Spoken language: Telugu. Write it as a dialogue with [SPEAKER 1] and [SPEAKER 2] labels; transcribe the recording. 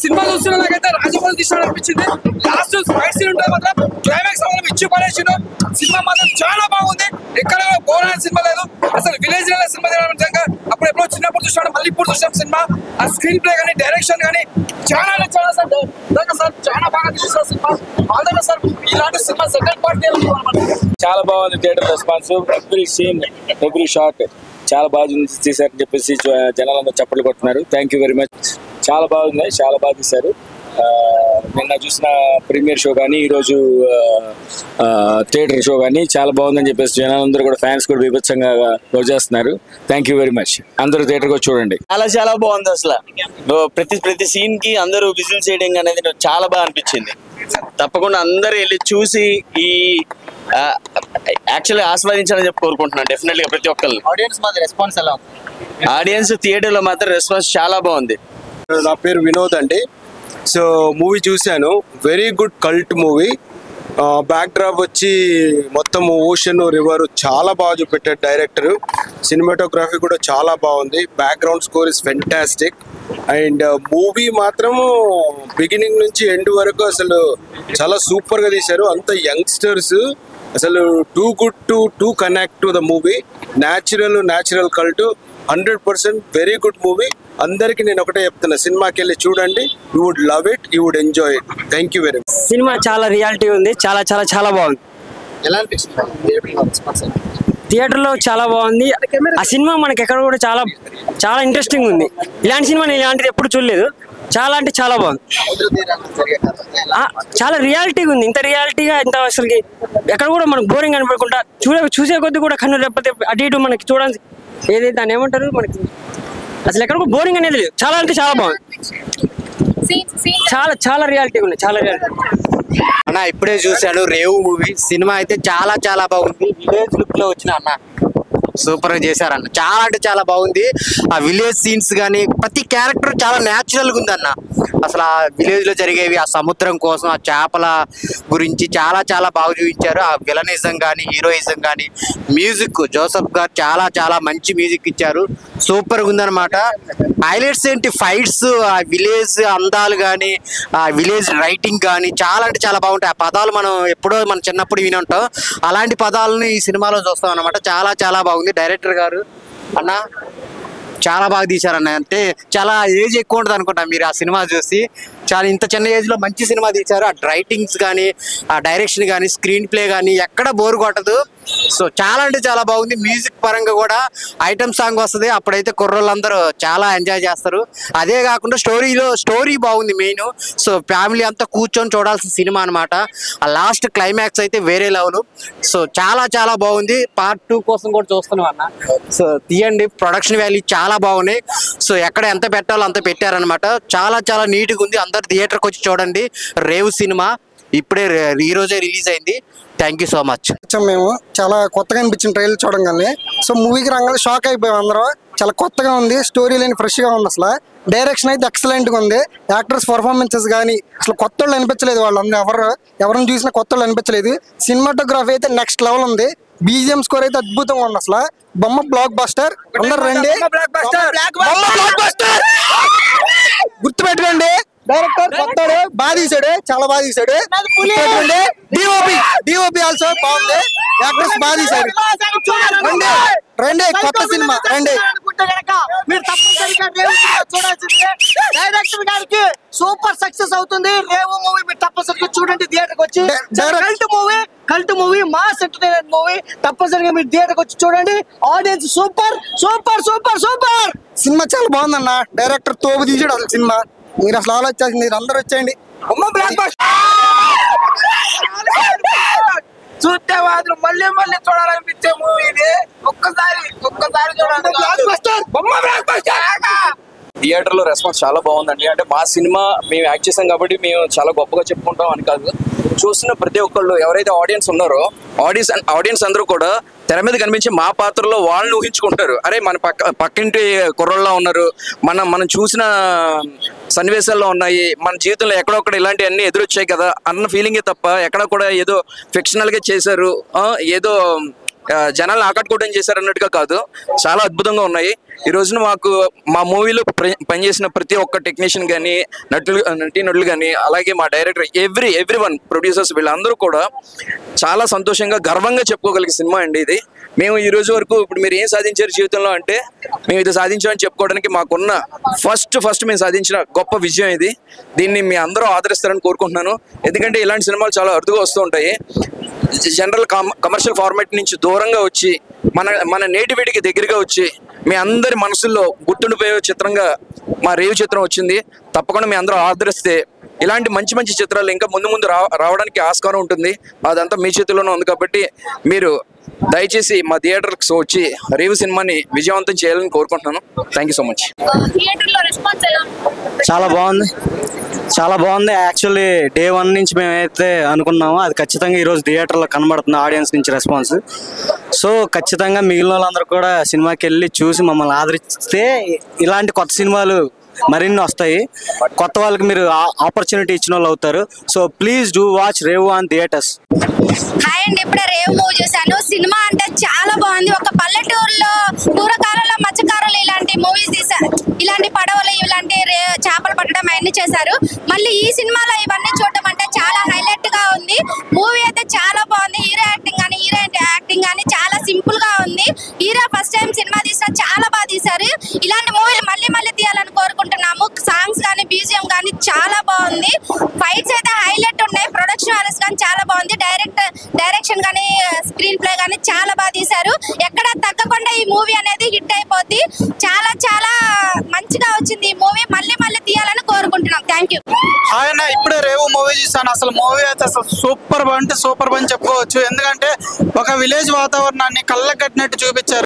[SPEAKER 1] సినిమా చూస్తున్న నాకైతే రాజమౌళి తీసాడు అనిపించింది లాస్ట్ ఫైట్ సీన్ ఉంటుంది మాత్రం క్లైమాక్స్ మాత్రం ఇచ్చి పడేసిండు సినిమా మాత్రం చాలా బాగుంది ఎక్కడ బోర్ అనే సినిమా లేదు అసలు విలేజ్ లో సినిమా తీయడం నిజంగా అప్పుడు ఎప్పుడో చిన్నప్పుడు చూసాడు మళ్ళీ ఇప్పుడు చూసాం సినిమా ఆ స్క్రీన్ ప్లే కానీ డైరెక్షన్ కానీ చాలా అంటే చాలా సార్ నిజంగా సార్ చాలా బాగా తీసిన సినిమా ఆల్రెడీ సార్ ఇలాంటి సినిమా సెకండ్ పార్ట్
[SPEAKER 2] చాలా బాగుంది theatre response every scene every shot చాలా బాగా చూసి తీశారని చెప్పేసి జ- జనాలందరూ చప్పట్లు కొడుతున్నారు థ్యాంక్ యూ వెరీ మచ్ చాలా బాగుంది చాలా బాగా తీశారు ఆ, నిన్న చూసిన ప్రీమియర్ షో కానీ ఈరోజు థియేటర్ షో కానీ చాలా బాగుందని చెప్పేసి జనాలందరూ కూడా ఫ్యాన్స్ కూడా బీభత్సంగా లవ్ చేస్తున్నారు థ్యాంక్ యూ వెరీ మచ్ అందరూ థియేటర్కి వచ్చి చూడండి
[SPEAKER 3] చాలా చాలా బాగుంది అసలు ఓ ప్రతి ప్రతి సీన్ కి అందరూ విజిల్ చేయడం అనేది నాకు చాలా బాగా అనిపించింది తప్పకుండా అందరూ వెళ్ళి చూసి ఈ యాక్చువల్లీ ఆస్వాదించాలని చెప్పి కోరుకుంటున్నాను డెఫినెట్ గా ప్రతి ఒక్కరిని
[SPEAKER 4] ఆడియన్స్ మాది రెస్పాన్స్ ఎలా ఉంది
[SPEAKER 3] ఆడియన్స్ థియేటర్ లో మాత్రం రెస్పాన్స్ చాలా బాగుంది
[SPEAKER 5] నా పేరు వినోద్ అండి సో మూవీ చూశాను very good cult movie backdrop వచ్చి మొత్తం ఓషన్ రివర్ చాలా బాగా చూపెట్టాడు డైరెక్టర్ సినిమాటోగ్రఫీ కూడా చాలా బాగుంది background score is fantastic and movie మాత్రము బిగినింగ్ నుంచి ఎండ్ వరకు అసలు చాలా సూపర్గా తీశారు అంత యంగ్స్టర్స్ అసలు too good to to connect to the movie natural natural cult hundred percent very good movie అందరికి నేను ఒకటే చెప్తున్నా సినిమాకి వెళ్ళి చూడండి you would love it you would enjoy it thank you very much
[SPEAKER 6] సినిమా చాలా రియాలిటీ ఉంది చాలా చాలా చాలా బాగుంది
[SPEAKER 4] ఎలా అనిపించింది రెస్పాన్స్
[SPEAKER 6] థియేటర్లో చాలా బాగుంది ఆ సినిమా మనకి ఎక్కడ కూడా చాలా చాలా ఇంట్రెస్టింగ్ ఉంది ఇలాంటి సినిమా నేను ఇలాంటిది ఎప్పుడు చూడలేదు చాలా అంటే చాలా బాగుంది
[SPEAKER 4] సముద్ర తీరాలు జరిగే కథ ఎలా
[SPEAKER 6] ఆ, చాలా రియాలిటీగా ఉంది ఇంత రియాలిటీగా ఇంత అసలుకి ఎక్కడ కూడా మనకు బోరింగ్ అనిపించకుండా చూడ చూసే కొద్దీ కూడా కన్ను లేకపోతే అటు ఇటు మనకి చూడాలి ఏది దాన్ని ఏమంటారు మనకి అసలు ఎక్కడ కూడా బోరింగ్ అనేది లేదు చాలా అంటే చాలా బాగుంది చాలా చాలా రియాలిటీగా ఉంది చాలా రియాలిటీ
[SPEAKER 7] అన్న ఇప్పుడే చూశాను రేవు మూవీ సినిమా అయితే చాలా చాలా బాగుంది విలేజ్ లుక్ లో వచ్చిన అన్న సూపర్ గా చేశారన్న చాలా అంటే చాలా బాగుంది ఆ విలేజ్ సీన్స్ కానీ ప్రతి క్యారెక్టర్ చాలా న్యాచురల్ గా ఉంది అన్న అసలు ఆ విలేజ్ లో జరిగేవి ఆ సముద్రం కోసం ఆ చేపల గురించి చాలా చాలా బాగా చూపించారు ఆ విలనిజం కానీ హీరోయిజం కానీ మ్యూజిక్ జోసఫ్ గారు చాలా చాలా మంచి మ్యూజిక్ ఇచ్చారు సూపర్ గా ఉందన్నమాట హైలైట్స్ ఏంటి ఫైట్స్ ఆ విలేజ్ అందాలు కానీ ఆ విలేజ్ రైటింగ్ కానీ చాలా అంటే చాలా బాగుంటాయి ఆ పదాలు మనం ఎప్పుడో మన చిన్నప్పుడు విని ఉంటాం అలాంటి పదాలను ఈ సినిమాలో చూస్తాం అనమాట చాలా చాలా బాగుంది డైరెక్టర్ గారు అన్న చాలా బాగా తీశారన్న అంటే చాలా ఏజ్ ఎక్కువ ఉంటుంది అనుకుంటా మీరు ఆ సినిమా చూసి చాలా ఇంత చిన్న ఏజ్ లో మంచి సినిమా తీశారు ఆ రైటింగ్స్ కానీ ఆ డైరెక్షన్ కానీ స్క్రీన్ ప్లే కానీ ఎక్కడ బోర్ కొట్టదు సో చాలా అంటే చాలా బాగుంది మ్యూజిక్ పరంగా కూడా ఐటమ్ సాంగ్ వస్తుంది అప్పుడైతే కుర్రోళ్ళందరూ చాలా ఎంజాయ్ చేస్తారు అదే కాకుండా స్టోరీలో స్టోరీ బాగుంది మెయిన్ సో ఫ్యామిలీ అంతా కూర్చొని చూడాల్సిన సినిమా అనమాట ఆ లాస్ట్ క్లైమాక్స్ అయితే వేరే లెవెల్ సో చాలా చాలా బాగుంది పార్ట్ టూ కోసం కూడా చూస్తున్నాం అన్న సో తీయండి ప్రొడక్షన్ వాల్యూ చాలా బాగున్నాయి సో ఎక్కడ ఎంత పెట్టాలో అంత పెట్టారనమాట చాలా చాలా నీట్గా ఉంది అందరు థియేటర్కి వచ్చి చూడండి రేవు సినిమా ఇప్పుడే రే- ఈ రోజే రిలీజ్ అయింది థ్యాంక్ యూ సో మచ్
[SPEAKER 8] వచ్చాం మేము చాలా కొత్తగా అనిపించింది ట్రైలర్ చూడంగానే సో మూవీకి రంగానే షాక్ అయిపోయాం అందరం చాలా కొత్తగా ఉంది స్టోరీ లేని ఫ్రెష్ గా ఉంది అసలు డైరెక్షన్ అయితే ఎక్సలెంట్ గా ఉంది యాక్టర్స్ పర్ఫార్మెన్సెస్ కానీ అసలు కొత్త వాళ్ళు అనిపించలేదు వాళ్ళందరూ ఎవరు ఎవరిని చూసినా కొత్త వాళ్ళు అనిపించలేదు సినిమాటోగ్రఫీ అయితే నెక్స్ట్ లెవెల్ ఉంది బీజిఎం స్కోర్ అయితే అద్భుతంగా ఉంది అసలు బొమ్మ బ్లాక్ బస్టర్ అందరు రండి బొమ్మ బ్లాక్ బస్టర్ గుర్తుపెట్టుకోండి డైరెక్టర్ కొత్తాడు బాగా తీసాడు చాలా బాగా తీసాడు గుర్తుపెట్టుకోండి డిఓపి డిఓపి ఆల్సో బాగుంది యాక్టర్స్ బాగా తీసాడు రండి రండి కొత్త సినిమా రండి
[SPEAKER 9] మీరు తప్పనిసరిగా రేవు సినిమా చూడాల్సిందే డైరెక్టర్ గారికి సూపర్ సక్సెస్ అవుతుంది రేవు మూవీ మీరు తప్పనిసరిగా చూడండి థియేటర్ వచ్చి
[SPEAKER 8] Direct-
[SPEAKER 9] cult movie cult movie mass entertainment movie తప్పనిసరిగా మీరు థియేటర్ వచ్చి చూడండి audience super super super super
[SPEAKER 8] సినిమా చాలా బాగుందన్న డైరెక్టర్ తోపు తీసాడు అసలు సినిమా మీరు అసలు ఆలోచించాల్సింది మీరు అందరూ వచ్చేయండి
[SPEAKER 1] అమ్మ బ్లాక్ చూస్తే మాత్రం మళ్ళీ మళ్ళీ చూడాలనిపించే మూవీ ఇది ఒక్కసారి ఒక్కసారి చూడాలి బొమ్మ బ్లాక్ బస్టర్
[SPEAKER 2] థియేటర్ లో రెస్పాన్స్ చాలా బాగుందండి అంటే మా సినిమా మేము యాక్ట్ చేసాం కాబట్టి మేము చాలా గొప్పగా చెప్పుకుంటాం అని కాదు చూసిన ప్రతి ఒక్కళ్ళు ఎవరైతే ఆడియన్స్ ఉన్నారో ఆడియన్స్ ఆడియన్స్ అందరూ కూడా తెర మీద కనిపించే మా పాత్రలో వాళ్ళని ఊహించుకుంటారు అరే మన పక్క పక్కింటి కుర్రోళ్ళ ఉన్నారు మనం మనం చూసిన సన్నివేశాల్లో ఉన్నాయి మన జీవితంలో ఎక్కడొక్కడ ఇలాంటివన్నీ ఎదురొచ్చాయి కదా అన్న ఫీలింగే తప్ప ఎక్కడ కూడా ఏదో ఫిక్షనల్ గా చేశారు ఆ, ఏదో
[SPEAKER 10] ఆ, జనాలను ఆకట్టుకోవడం చేశారు అన్నట్టుగా కాదు చాలా అద్భుతంగా ఉన్నాయి ఈ రోజున మాకు మా మూవీలో పనిచేసిన ప్రతి ఒక్క టెక్నీషియన్ కానీ నటులు నటీనటులు కానీ అలాగే మా director every every one producers వీళ్ళందరూ కూడా చాలా సంతోషంగా గర్వంగా చెప్పుకోగలిగే సినిమా అండి ఇది మేము ఈ రోజు వరకు ఇప్పుడు మీరు ఏం సాధించారు జీవితంలో అంటే మేము ఇది సాధించామని చెప్పుకోవడానికి మాకున్న ఫస్ట్ ఫస్ట్ మేము సాధించిన గొప్ప విజయం ఇది దీన్ని మీ అందరూ ఆదరిస్తారని కోరుకుంటున్నాను ఎందుకంటే ఇలాంటి సినిమాలు చాలా అరుదుగా వస్తూ ఉంటాయి జనరల్ కమర్షియల్ ఫార్మాట్ నుంచి దూరంగా వచ్చి మన మన నేటివిటీకి దగ్గరగా వచ్చి మీ అందరి మనసుల్లో గుర్తుండిపోయే చిత్రంగా మా రేవు చిత్రం వచ్చింది తప్పకుండా మీ అందరూ ఆదరిస్తే ఇలాంటి మంచి మంచి చిత్రాలు ఇంకా ముందు ముందు రా రావడానికి ఆస్కారం ఉంటుంది అదంతా మీ చేతిలోనే ఉంది కాబట్టి మీరు దయచేసి మా థియేటర్కి వచ్చి రేవు సినిమాని విజయవంతం చేయాలని కోరుకుంటున్నాను థ్యాంక్ యూ సో మచ్
[SPEAKER 11] థియేటర్లో రెస్పాన్స్ ఎలా
[SPEAKER 12] చాలా బాగుంది చాలా బాగుంది యాక్చువల్లీ డే వన్ నుంచి మేమైతే అనుకున్నామో అది ఖచ్చితంగా ఈరోజు థియేటర్లో కనబడుతుంది ఆడియన్స్ నుంచి రెస్పాన్స్ సో ఖచ్చితంగా మిగిలిన వాళ్ళందరూ కూడా సినిమాకి వెళ్ళి చూసి మమ్మల్ని ఆదరిస్తే ఇలాంటి కొత్త సినిమాలు మరిన్ని వస్తాయి కొత్త వాళ్ళకి మీరు ఆపర్చునిటీ ఇచ్చిన వాళ్ళు అవుతారు so please do watch Revu on theatres
[SPEAKER 11] hi అండి ఇప్పుడే రేవ్ మూవీ చూశాను సినిమా అంటే చాలా బాగుంది ఒక పల్లెటూరులో పూర్వకాలంలో మత్స్యకారులు ఇలాంటి మూవీస్ తీశారు ఇలాంటి పడవలు ఇలాంటి రే- చేపలు పట్టడం అవన్నీ చేశారు మళ్ళీ ఈ సినిమాలో ఇవన్నీ చూడడం అంటే చాలా హైలైట్ గా ఉంది మూవీ అయితే చాలా బాగుంది హీరో యాక్టింగ్ కానీ హీరోయిన్ యాక్టింగ్ కానీ చాలా సింపుల్ గా ఉంది హీరో ఫస్ట్ టైం సినిమా తీసిన చాలా బాగా తీశారు ఇలాంటి మూవీలు మళ్ళీ మళ్ళీ తీయాలని కోరుకుంటున్నాము సాంగ్స్ కానీ బీజిఎం కానీ చాలా బాగుంది ఫైట్స్ అయితే హైలైట్ ఉన్నాయి ప్రొడక్షన్ వాల్యూస్ కానీ చాలా బాగుంది డైరెక్ట్ డైరెక్షన్ కానీ స్క్రీన్ ప్లే కానీ చాలా బాగా తీశారు ఎక్కడ తగ్గకుండా ఈ మూవీ అనేది హిట్ అయిపోద్ది చాలా చాలా మంచిగా వచ్చింది ఈ మూవీ మళ్ళీ మళ్ళీ తీయాలని కోరుకుంటున్నాం థ్యాంక్ యూ
[SPEAKER 13] ఆయన ఇప్పుడే రేవు మూవీ చూసాను అసలు మూవీ అయితే అసలు సూపర్ అంటే సూపర్ అని చెప్పుకోవచ్చు ఎందుకంటే ఒక విలేజ్ వాతావరణాన్ని కళ్ళకు కట్టినట్టు చూపించారు